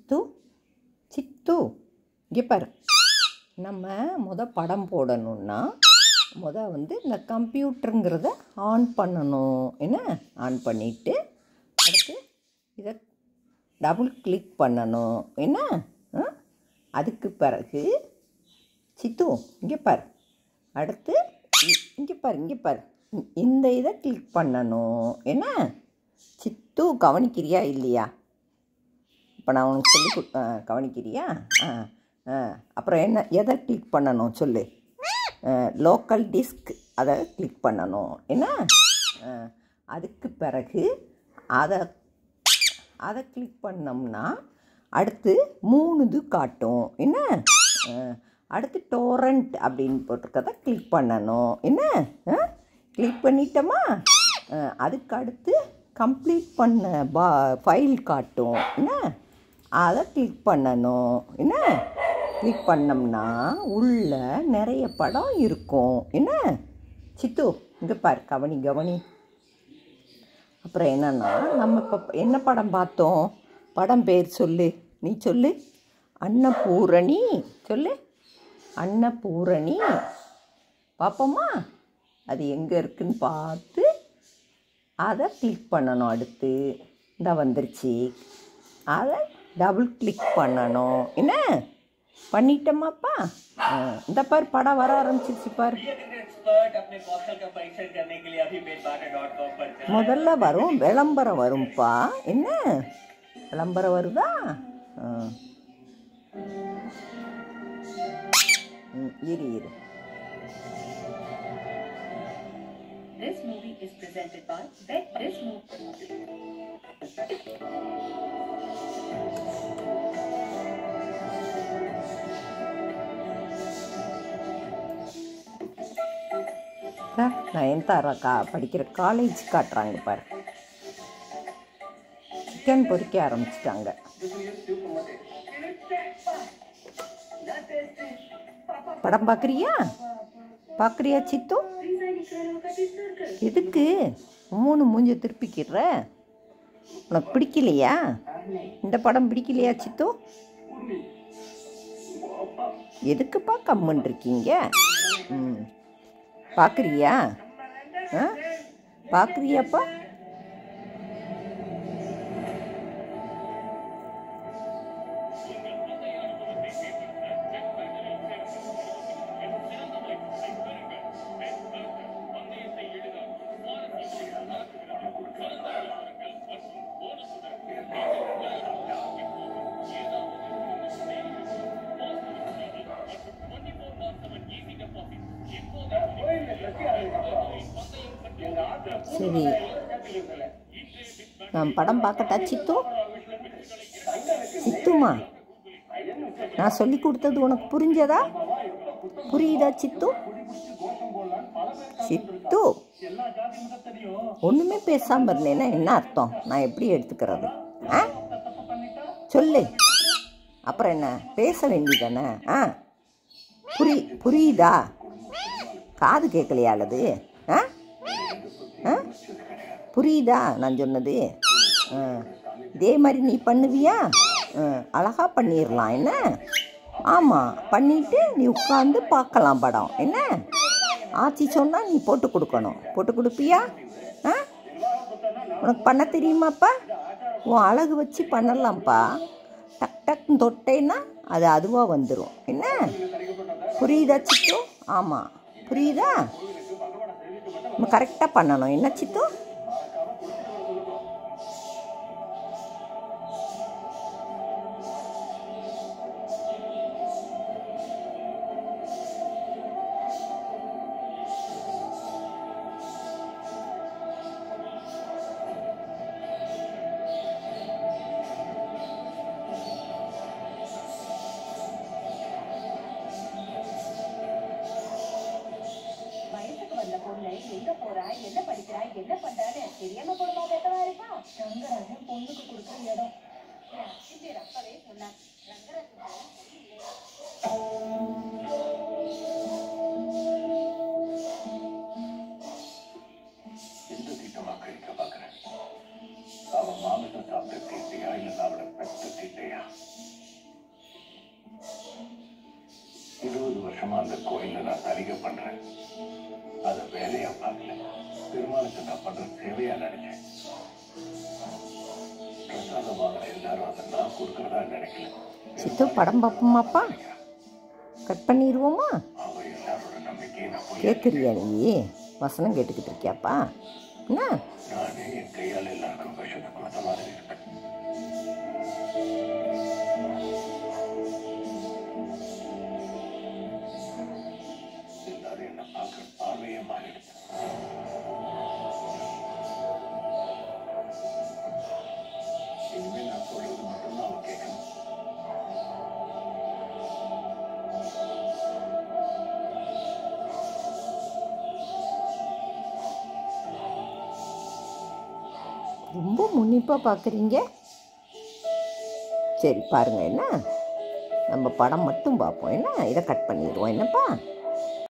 சித்து சித்து இங்கே பாரு நம்ம முத படம் போடணுன்னா முத வந்து இந்த கம்ப்யூட்டருங்கிறத ஆன் பண்ணணும் என்ன ஆன் பண்ணிவிட்டு அடுத்து இதை டபுள் கிளிக் பண்ணணும் என்ன ஆ? அதுக்கு பிறகு சித்து இங்கே பாரு அடுத்து இ- இங்கே பாரு இங்கே பாரு இ- இந்த இதை கிளிக் பண்ணணும் என்ன சித்து கவனிக்கிறியா இல்லையா இப்போ நான் உனக்கு சொல்லி கொடு ஆ, கவனிக்கிறியா ஆ ஆ அப்புறம் என்ன எதை கிளிக் பண்ணணும் சொல்லு லோக்கல் டிஸ்க் அதை கிளிக் பண்ணணும் என்ன ஆ, அதுக்கு பிறகு அதை அதை கிளிக் பண்ணோம்னா அடுத்து மூணு இது காட்டும் என்ன அஹ், அடுத்து டோரண்ட் அப்படின்னு போட்டிருக்கத கிளிக் பண்ணணும் என்ன கிளிக் பண்ணிட்டோமா அஹ், அதுக்கு அடுத்து கம்ப்ளீட் பண்ண பா ஃபைல் காட்டும் என்ன அதை கிளிக் பண்ணணும் என்ன கிளிக் பண்ணோம்னா உள்ள நிறைய படம் இருக்கும் என்ன சித்து இங்கே பாரு கவனி கவனி அப்புறம் என்னன்னா நம்ம இப்போ என்ன படம் பார்த்தோம் படம் பேர் சொல்லு நீ சொல்லு அன்னபூரணி சொல்லு அன்னபூரணி பார்ப்போமா அது எங்கே இருக்குன்னு பார்த்து அதை கிளிக் பண்ணணும் அடுத்து இந்த வந்துருச்சு அதை டபுள் கிளிக் பண்ணணும் என்ன பண்ணிட்டோமாப்பா ஆ, இந்த பாரு படம் வர ஆரம்பிச்சிருச்சு பாரு एक्सपर्ट अपने कौशल का परीक्षण करने के लिए अभी बेटबाटा डॉट कॉम पर चले முதல்ல வரும் விளம்பரம் வரும்ப்பா என்ன விளம்பரம் வருதா ஆ. ம், இரு இரு This movie is presented by Bet This Movie. டா, நயன்தாரா கா படிக்கிற காலேஜ் காட்டுறாங்க பாரு சிக்கன் பொரிக்க ஆரம்பிச்சிட்டாங்க படம் பார்க்குறியா பார்க்குறியா சித்து எதுக்கு மூணு மூஞ்ச திருப்பிக்கிற உனக்கு பிடிக்கலையா இந்த படம் பிடிக்கலையா சித்து எதுக்குப்பா கம்முன்னு இருக்கீங்க ம் பார்க்குறியா ஆ பார்க்குறியாப்பா சரி நான் படம் பார்க்கட்டா சித்து சித்துமா நான் சொல்லி கொடுத்தது உனக்கு புரிஞ்சதா புரியுதா சித்து சித்து ஒன்றுமே பேசாமல் இருந்தேன்னா என்ன அர்த்தம் நான் எப்படி எடுத்துக்கிறது ஆ சொல்லு அப்புறம் என்ன பேச வேண்டியதானே ஆ புரி புரியுதா காது கேட்கலையா அல்லது ஆ ஆ புரியுதா நான் சொன்னது ஆ இதே மாதிரி நீ பண்ணுவியா ஆ அழகாக பண்ணிடலாம் என்ன ஆமாம் பண்ணிட்டு நீ உட்காந்து பார்க்கலாம் படம் என்ன ஆச்சி சொன்னால் நீ போட்டு கொடுக்கணும் போட்டு கொடுப்பியா ஆ உனக்கு பண்ண தெரியுமாப்பா உன் அழகு வச்சு பண்ணலாம்ப்பா டக் டக்னு தொட்டேன்னா அது அதுவாக வந்துடும் என்ன புரியுதா சித்து ஆமாம் புரியுதா நம்ம கரெக்டாக பண்ணணும் என்ன சித்து வயசுக்கு வந்த பொண்ணு எங்க போறா என்ன படிக்கிறா என்ன பண்றான்னு தெரியாம போடுமா பெத்தவா இருக்கா ரங்கராஜன் பொண்ணுக்கு கொடுக்குற இடம் என் அத்தை பேர் அப்பவே சொன்னான் ரங்கராஜன் எந்த திட்டமா கழிக்க பாக்குறேன் அவன் மாமிசம் சாப்பிட்ட தீட்டையா இல்ல அவளை பெற்ற தீட்டையா வருஷமா அந்த கோயில்ல நான் தலிகை பண்றேன் அதை வேலையா பார்க்கல பெருமாளுக்கு நான் பண்ற சேவையா நினைச்சேன் பிரசாதம் வாங்குற எல்லாரும் அதை நான் கொடுக்கறதா நினைக்கல சித்து படம் பார்ப்போமாப்பா கட் பண்ணிடுவோமா அவ எல்லாரோட நம்பிக்கையை நான் போய் கேட்குறியா நீ வசனம் கேட்டுக்கிட்டு இருக்கியாப்பா என்ன நானே என் கையால் எல்லாருக்கும் விஷத்தை கொடுத்த மாதிரி இருக்கு எல்லாரும் என்ன பார்க்குற பார்வையே மாறிடுச்சு இனிமேல் நான் சொல்றது மட்டும்தான் அவன் கேட்கணும் ரொம்ப முன்னிப்பாக பார்க்குறீங்க சரி பாருங்கள் என்ன நம்ம படம் மட்டும் பார்ப்போம் என்ன இதை கட் பண்ணிடுவோம் என்னப்பா